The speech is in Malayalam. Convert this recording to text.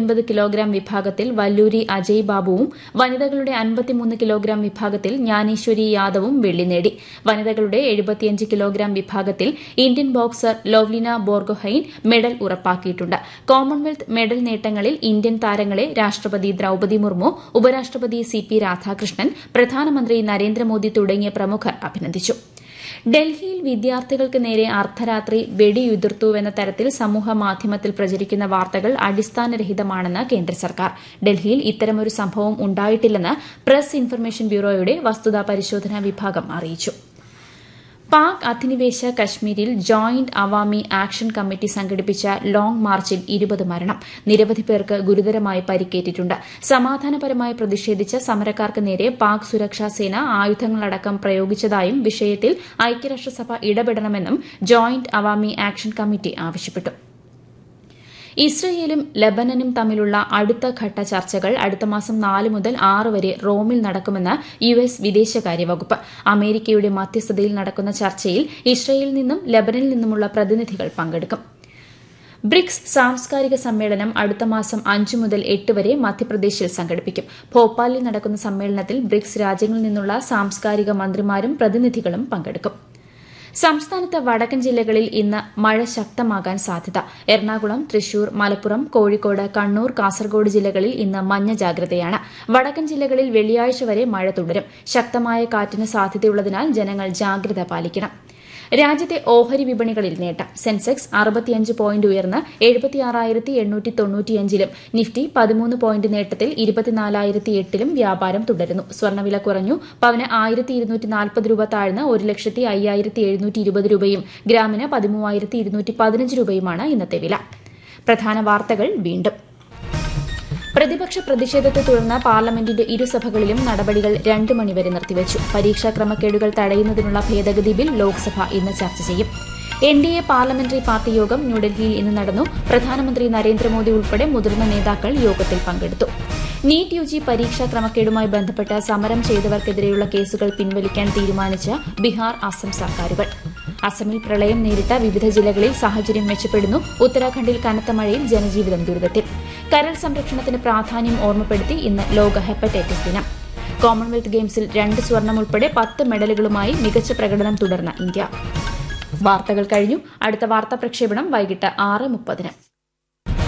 അറുപത്തിയൊൻപത് കിലോഗ്രാം വിഭാഗത്തിൽ വല്ലൂരി അജയ് ബാബുവും വനിതകളുടെ അൻപത്തിമൂന്ന് കിലോഗ്രാം വിഭാഗത്തിൽ ജ്ഞാനേശ്വരി യാദവും വെള്ളി നേടി വനിതകളുടെ എഴുപത്തിയഞ്ച് കിലോഗ്രാം വിഭാഗത്തിൽ Indian boxer Lovlina Borgohain medal ഉറപ്പാക്കിയിട്ടുണ്ട് കോമൺവെൽത്ത് മെഡൽ നേട്ടങ്ങളിൽ ഇന്ത്യൻ താരങ്ങളെ രാഷ്ട്രപതി ദ്രൌപതി മുർമു ഉപരാഷ്ട്രപതി സി പി രാധാകൃഷ്ണൻ പ്രധാനമന്ത്രി നരേന്ദ്രമോദി തുടങ്ങിയ പ്രമുഖർ അഭിനന്ദിച്ചു ഡൽഹിയിൽ വിദ്യാർത്ഥികൾക്ക് നേരെ അർദ്ധരാത്രി വെടിയുതിർത്തുവെന്ന തരത്തിൽ സമൂഹ മാധ്യമത്തിൽ പ്രചരിക്കുന്ന വാർത്തകൾ അടിസ്ഥാനരഹിതമാണെന്ന് കേന്ദ്ര സർക്കാർ ഡൽഹിയിൽ ഇത്തരമൊരു സംഭവം ഉണ്ടായിട്ടില്ലെന്ന് പ്രസ് ഇൻഫർമേഷൻ ബ്യൂറോയുടെ വസ്തുതാ പരിശോധനാ വിഭാഗം അറിയിച്ചു പാക് അധിനിവേശ കശ്മീരിൽ ജോയിന്റ് അവാമി ആക്ഷൻ കമ്മിറ്റി സംഘടിപ്പിച്ച ലോങ് മാർച്ചിൽ ഇരുപത് മരണം നിരവധി പേർക്ക് ഗുരുതരമായി പരിക്കേറ്റിട്ടുണ്ട് സമാധാനപരമായി പ്രതിഷേധിച്ച സമരക്കാർക്ക് നേരെ പാക് സുരക്ഷാ സേന ആയുധങ്ങളടക്കം പ്രയോഗിച്ചതായും വിഷയത്തിൽ ഐക്യരാഷ്ട്രസഭ ഇടപെടണമെന്നും ജോയിന്റ് അവാമി ആക്ഷൻ കമ്മിറ്റി ആവശ്യപ്പെട്ടു ഇസ്രയേലും ലബനനും തമ്മിലുള്ള അടുത്ത ഘട്ട ചർച്ചകൾ അടുത്ത മാസം നാല് മുതൽ ആറ് വരെ റോമിൽ നടക്കുമെന്ന് യു എസ് വിദേശകാര്യ വകുപ്പ് അമേരിക്കയുടെ മധ്യസ്ഥതയിൽ നടക്കുന്ന ചർച്ചയിൽ ഇസ്രയേലിൽ നിന്നും ലബനനിൽ നിന്നുമുള്ള പ്രതിനിധികൾ പങ്കെടുക്കും ബ്രിക്സ് സാംസ്കാരിക സമ്മേളനം അടുത്ത മാസം അഞ്ച് മുതൽ എട്ട് വരെ മധ്യപ്രദേശിൽ സംഘടിപ്പിക്കും ഭോപ്പാലിൽ നടക്കുന്ന സമ്മേളനത്തിൽ ബ്രിക്സ് രാജ്യങ്ങളിൽ നിന്നുള്ള സാംസ്കാരിക മന്ത്രിമാരും പ്രതിനിധികളും പങ്കെടുക്കും സംസ്ഥാനത്ത് വടക്കൻ ജില്ലകളിൽ ഇന്ന് മഴ ശക്തമാകാൻ സാധ്യത എറണാകുളം തൃശൂർ മലപ്പുറം കോഴിക്കോട് കണ്ണൂർ കാസർഗോഡ് ജില്ലകളിൽ ഇന്ന് മഞ്ഞ ജാഗ്രതയാണ് വടക്കൻ ജില്ലകളിൽ വെള്ളിയാഴ്ച വരെ മഴ തുടരും ശക്തമായ കാറ്റിന് സാധ്യതയുള്ളതിനാൽ ജനങ്ങൾ ജാഗ്രത പാലിക്കണം രാജ്യത്തെ ഓഹരി വിപണികളിൽ നേട്ടം സെൻസെക്സ് അറുപത്തിയഞ്ച് പോയിന്റ് ഉയർന്ന് എഴുപത്തിയാറായിരത്തി എണ്ണൂറ്റി തൊണ്ണൂറ്റിയഞ്ചിലും നിഫ്റ്റി പതിമൂന്ന് പോയിന്റ് നേട്ടത്തിൽ ഇരുപത്തിനാലായിരത്തി എട്ടിലും വ്യാപാരം തുടരുന്നു സ്വർണ്ണവില കുറഞ്ഞു പവന് ആയിരത്തി ഇരുന്നൂറ്റി നാൽപ്പത് രൂപ താഴ്ന്ന് ഒരു ലക്ഷത്തി അയ്യായിരത്തി എഴുന്നൂറ്റി ഇരുപത് രൂപയും ഗ്രാമിന് പതിമൂവായിരത്തി ഇരുന്നൂറ്റി പതിനഞ്ച് രൂപയുമാണ് ഇന്നത്തെ വില പ്രധാന വാർത്തകൾ വീണ്ടും പ്രതിപക്ഷ പ്രതിഷേധത്തെ തുടർന്ന് പാർലമെന്റിന്റെ ഇരുസഭകളിലും നടപടികൾ രണ്ട് മണിവരെ നിർത്തിവച്ചു പരീക്ഷാ ക്രമക്കേടുകൾ തടയുന്നതിനുള്ള ഭേദഗതി ബിൽ ലോക്സഭ ഇന്ന് ചർച്ച ചെയ്യും N D A parliamentary party യോഗം ന്യൂഡൽഹിയിൽ ഇന്ന് നടന്നു പ്രധാനമന്ത്രി നരേന്ദ്രമോദി ഉൾപ്പെടെ മുതിർന്ന നേതാക്കൾ യോഗത്തിൽ പങ്കെടുത്തു നീറ്റ് യു ജി പരീക്ഷാ ക്രമക്കേടുമായി ബന്ധപ്പെട്ട് സമരം ചെയ്തവർക്കെതിരെയുള്ള കേസുകൾ പിൻവലിക്കാൻ തീരുമാനിച്ച ബീഹാർ അസം സർക്കാരുകൾ അസമിൽ പ്രളയം നേരിട്ട വിവിധ ജില്ലകളിൽ സാഹചര്യം മെച്ചപ്പെടുന്നു ഉത്തരാഖണ്ഡിൽ കനത്ത മഴയിൽ ജനജീവിതം ദുരിതത്തിൽ കരൾ സംരക്ഷണത്തിന് പ്രാധാന്യം ഓർമ്മപ്പെടുത്തി ഇന്ന് ലോക ഹെപ്പറ്റൈറ്റിസ് ദിനം കോമൺവെൽത്ത് ഗെയിംസിൽ രണ്ട് സ്വർണം ഉൾപ്പെടെ പത്ത് മെഡലുകളുമായി മികച്ച പ്രകടനം തുടർന്ന ഇന്ത്യ വാർത്തകൾ കഴിഞ്ഞു അടുത്ത വാർത്താ പ്രക്ഷേപണം വൈകിട്ട് ആറ് മുപ്പതിന്